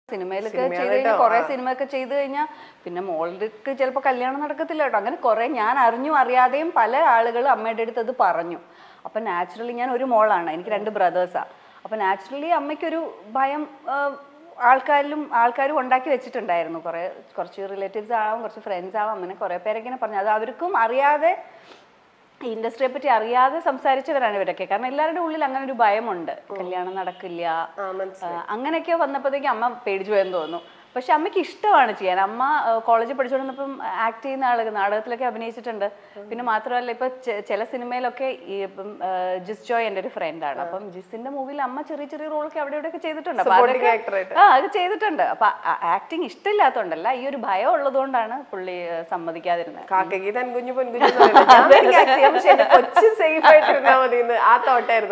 സിനിമയിലൊക്കെ ചെയ്ത് കഴിഞ്ഞാൽ കുറെ സിനിമയൊക്കെ ചെയ്ത് കഴിഞ്ഞാൽ പിന്നെ മോൾക്ക് ചിലപ്പോൾ കല്യാണം നടക്കത്തില്ല കേട്ടോ അങ്ങനെ കുറെ ഞാൻ അറിഞ്ഞു അറിയാതെയും പല ആളുകളും അമ്മയുടെ അടുത്ത് അത് പറഞ്ഞു അപ്പൊ നാച്ചുറലി ഞാൻ ഒരു മോളാണ് എനിക്ക് രണ്ട് ബ്രദേഴ്സാ അപ്പൊ നാച്ചുറലി അമ്മയ്ക്കൊരു ഭയം ആ, ആൾക്കാരിലും ആൾക്കാരും ഉണ്ടാക്കി വെച്ചിട്ടുണ്ടായിരുന്നു കുറെ കുറച്ച് റിലേറ്റീവ്സ് ആവാം കുറച്ച് ഫ്രണ്ട്സ് ആവാം അങ്ങനെ കുറെ പേരൊക്കെ ഇങ്ങനെ പറഞ്ഞു അത് അവർക്കും അറിയാതെ ഈ ഇൻഡസ്ട്രിയെ പറ്റി അറിയാതെ സംസാരിച്ചവരാണ് ഇവരൊക്കെ കാരണം എല്ലാവരുടെ ഉള്ളിൽ അങ്ങനെ ഒരു ഭയമുണ്ട് കല്യാണം നടക്കില്ല ആ മനസ്സിലായി ആ, അങ്ങനെയൊക്കെ വന്നപ്പോഴത്തേക്ക് അമ്മ പേടിച്ചു പോയെന്ന് തോന്നുന്നു പക്ഷെ അമ്മയ്ക്ക് ഇഷ്ടമാണ് ചെയ്യാൻ അമ്മ കോളേജിൽ പഠിച്ചുകൊണ്ടിരുന്നപ്പം ആക്ട് ചെയ്യുന്ന ആളുകൾ നാടകത്തിലൊക്കെ അഭിനയിച്ചിട്ടുണ്ട് പിന്നെ മാത്രമല്ല ഇപ്പൊ ചെ- ചില സിനിമയിലൊക്കെ ഈ ഇപ്പം ആ, ജിസ് ജോയ് എൻ്റെ ഒരു ഫ്രണ്ടാണ് അപ്പം ജിസിന്റെ മൂവിയിൽ അമ്മ ചെറിയ ചെറിയ റോളൊക്കെ അവിടെ ഇവിടെയൊക്കെ ചെയ്തിട്ടുണ്ട് അപ്പൊ Supporting അതൊക്കെ actor ആയിട്ട്. ആ അത് ചെയ്തിട്ടുണ്ട് അപ്പൊ ആക്ടിങ് ഇഷ്ടമില്ലാത്തതുകൊണ്ടല്ല ഈ ഒരു ഭയം ഉള്ളതുകൊണ്ടാണ് പുള്ളി ആ, സമ്മതിക്കാതിരുന്നത് കാക്കയ്ക്ക് തൻകുഞ്ഞു പൊൻകുഞ്ഞു എന്ന് പറയുന്നത്. ഞാൻ എനിക്ക് act ചെയ്യാം, പക്ഷെ എന്റെ കൊച്ചു സേഫ് ആയിട്ടിരുന്നാ മതി എന്ന് ആ തോട്ടായിരുന്നു